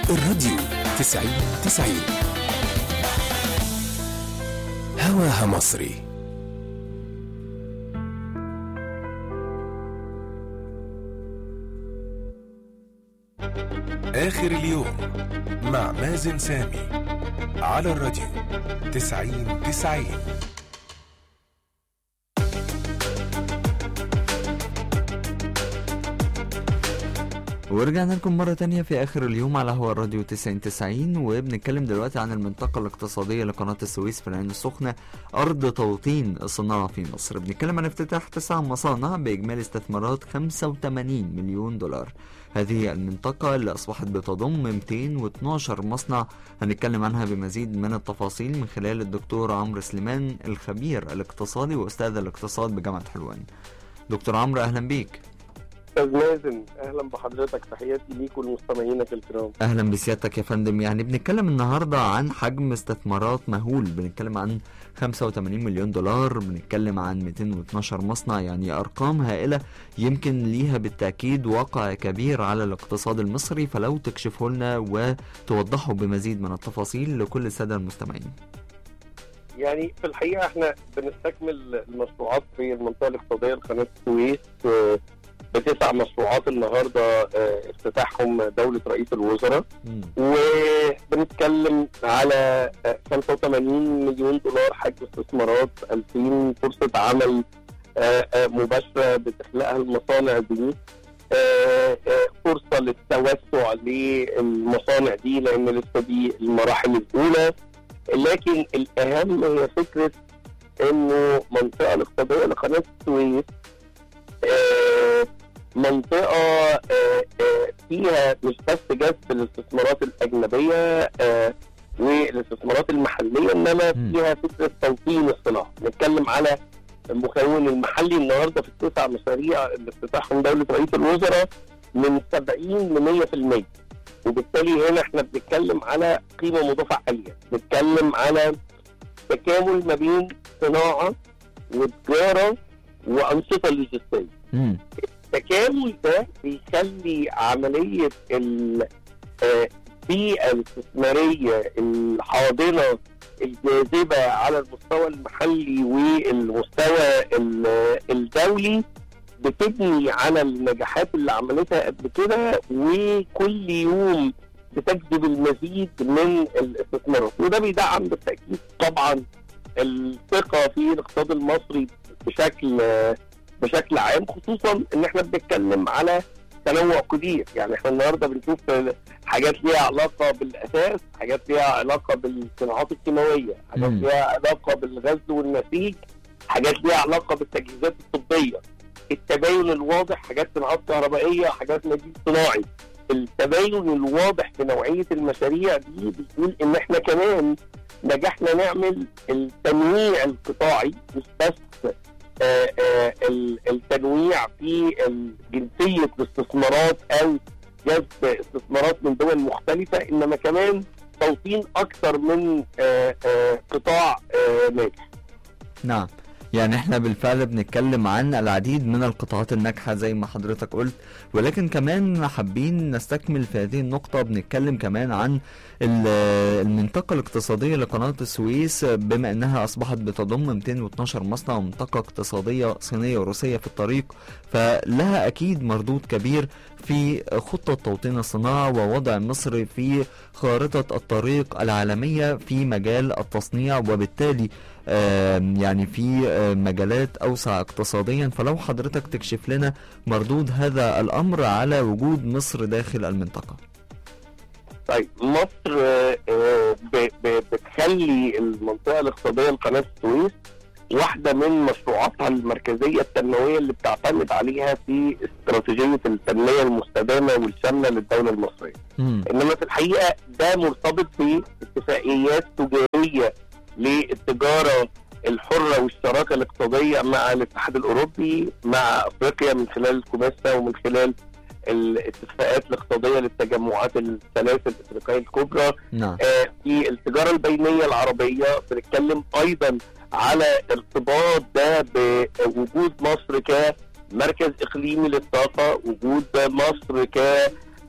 الراديو تسعين تسعين هواها مصري آخر اليوم مع مازن سامي على الراديو تسعين تسعين ورجعنا لكم مرة تانية في آخر اليوم على هو الراديو 9090 وبنتكلم دلوقتي عن المنطقة الاقتصادية لقناة السويس في العين السخنة أرض توطين الصناعة في مصر بنتكلم عن افتتاح تسع مصانع بإجمالي استثمارات 85 مليون دولار هذه المنطقة اللي أصبحت بتضم 212 مصنع هنتكلم عنها بمزيد من التفاصيل من خلال الدكتور عمرو سليمان الخبير الاقتصادي وأستاذ الاقتصاد بجامعة حلوان دكتور عمرو أهلا بيك استاذ مازن اهلا بحضرتك تحياتي ليك ولمستمعينك الكرام اهلا بسيادتك يا فندم يعني بنتكلم النهارده عن حجم استثمارات مهول بنتكلم عن 85 مليون دولار بنتكلم عن 212 مصنع يعني ارقام هائله يمكن ليها بالتاكيد واقع كبير على الاقتصاد المصري فلو تكشفه لنا وتوضحوا بمزيد من التفاصيل لكل الساده المستمعين يعني في الحقيقه احنا بنستكمل المشروعات في المنطقه الاقتصاديه لقناه السويس آه، بتسع مشروعات النهارده آه، افتتاحهم دوله رئيس الوزراء مم. وبنتكلم على آه، 85 مليون دولار حجم استثمارات 2000 فرصه عمل آه، آه، مباشره بتخلقها المصانع دي آه، آه، فرصه للتوسع للمصانع دي لان لسه دي المراحل الاولى لكن الاهم هي فكره انه منطقه الاقتصاديه لقناه السويس آه، منطقه آه، آه، فيها مش بس جذب الاستثمارات الاجنبيه آه، والاستثمارات المحليه انما مم. فيها فكره توطين الصناعه نتكلم على المكون المحلي النهارده في التسع مشاريع اللي افتتاحهم دوله رئيس الوزراء من 70 ل 100% وبالتالي هنا احنا بنتكلم على قيمه مضافه عاليه بنتكلم على تكامل ما بين صناعه وتجاره وانشطه لوجستيه مم. التكامل ده بيخلي عمليه ال- آه، البيئه الاستثماريه الحاضنه الجاذبه على المستوى المحلي والمستوى ال- الدولي بتبني على النجاحات اللي عملتها قبل كده وكل يوم بتجذب المزيد من الاستثمارات وده بيدعم بالتاكيد طبعا الثقه في الاقتصاد المصري بشكل بشكل عام خصوصا ان احنا بنتكلم على تنوع كبير يعني احنا النهارده بنشوف حاجات ليها علاقه بالاساس حاجات ليها علاقه بالصناعات الكيماويه حاجات مم. ليها علاقه بالغزل والنسيج حاجات ليها علاقه بالتجهيزات الطبيه التباين الواضح حاجات صناعات كهربائيه حاجات نجيب صناعي التباين الواضح في نوعيه المشاريع دي بيقول ان احنا كمان نجحنا نعمل التنويع القطاعي مش بس آه، آه، ال- التنويع في ال- جنسيه الاستثمارات او جذب استثمارات من دول مختلفه انما كمان توطين اكثر من آه، آه، قطاع آه، ناجح نعم يعني احنا بالفعل بنتكلم عن العديد من القطاعات الناجحة زي ما حضرتك قلت ولكن كمان حابين نستكمل في هذه النقطة بنتكلم كمان عن ال- المنطقة الاقتصادية لقناة السويس بما انها اصبحت بتضم 212 مصنع ومنطقة اقتصادية صينية وروسية في الطريق فلها اكيد مردود كبير في خطة توطين الصناعة ووضع مصر في خارطة الطريق العالمية في مجال التصنيع وبالتالي آم، يعني في آم، مجالات اوسع اقتصاديا فلو حضرتك تكشف لنا مردود هذا الامر على وجود مصر داخل المنطقه طيب مصر آه، آه، ب- ب- بتخلي المنطقه الاقتصاديه لقناه السويس واحده من مشروعاتها المركزيه التنمويه اللي بتعتمد عليها في استراتيجيه التنميه المستدامه والشامله للدوله المصريه. مم. انما في الحقيقه ده مرتبط باتفاقيات تجاريه للتجاره الحره والشراكه الاقتصاديه مع الاتحاد الاوروبي مع افريقيا من خلال الكوميسا ومن خلال الاتفاقات الاقتصاديه للتجمعات الثلاث الافريقيه الكبرى نعم آه، في التجاره البينيه العربيه بنتكلم ايضا على ارتباط ده بوجود مصر كمركز اقليمي للطاقه وجود مصر ك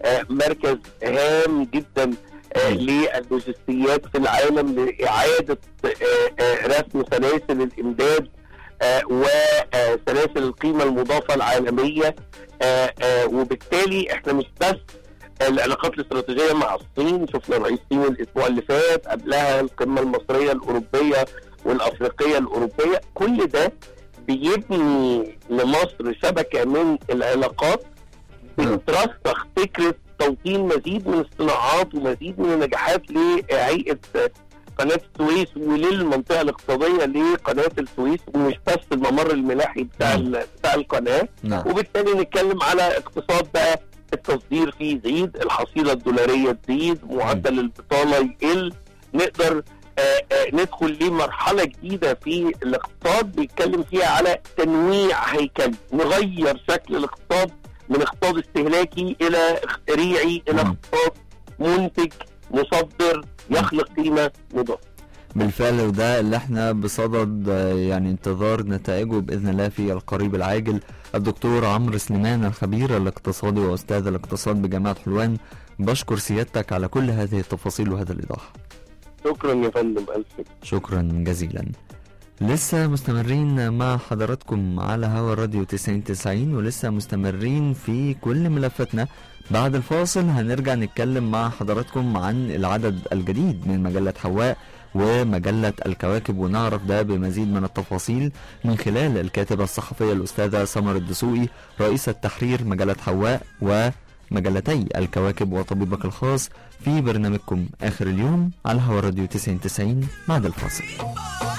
آه، مركز هام جدا آه، مم. للوجستيات في العالم لاعاده آه، آه، رسم سلاسل الامداد آه، وسلاسل القيمه المضافه العالميه آه، آه، وبالتالي احنا مش بس العلاقات الاستراتيجيه مع الصين شفنا رئيس الصين الاسبوع اللي فات قبلها القمه المصريه الاوروبيه والافريقيه الاوروبيه كل ده بيبني لمصر شبكه من العلاقات نعم. بترسخ فكره توطين مزيد من الصناعات ومزيد من النجاحات لهيئه قناه السويس وللمنطقه الاقتصاديه لقناه السويس ومش بس الممر الملاحي بتاع نعم. ال- بتاع القناه نعم وبالتالي نتكلم على اقتصاد بقى التصدير فيه يزيد الحصيله الدولاريه تزيد معدل البطاله يقل نقدر آه، آه، ندخل لمرحله جديده في الاقتصاد بيتكلم فيها على تنويع هيكلي نغير شكل الاقتصاد من اقتصاد استهلاكي الى ريعي الى مم. اقتصاد منتج مصدر يخلق قيمه مضافه بالفعل وده اللي احنا بصدد آه، يعني انتظار نتائجه باذن الله في القريب العاجل الدكتور عمرو سليمان الخبير الاقتصادي واستاذ الاقتصاد بجامعه حلوان بشكر سيادتك على كل هذه التفاصيل وهذا الايضاح شكرا يا فندم الف شكر. شكرا جزيلا لسه مستمرين مع حضراتكم على هوا الراديو 9090 ولسه مستمرين في كل ملفاتنا بعد الفاصل هنرجع نتكلم مع حضراتكم عن العدد الجديد من مجلة حواء ومجلة الكواكب ونعرف ده بمزيد من التفاصيل من خلال الكاتبة الصحفية الأستاذة سمر الدسوقي رئيسة تحرير مجلة حواء ومجلتي الكواكب وطبيبك الخاص في برنامجكم آخر اليوم على هوا الراديو 9090 بعد الفاصل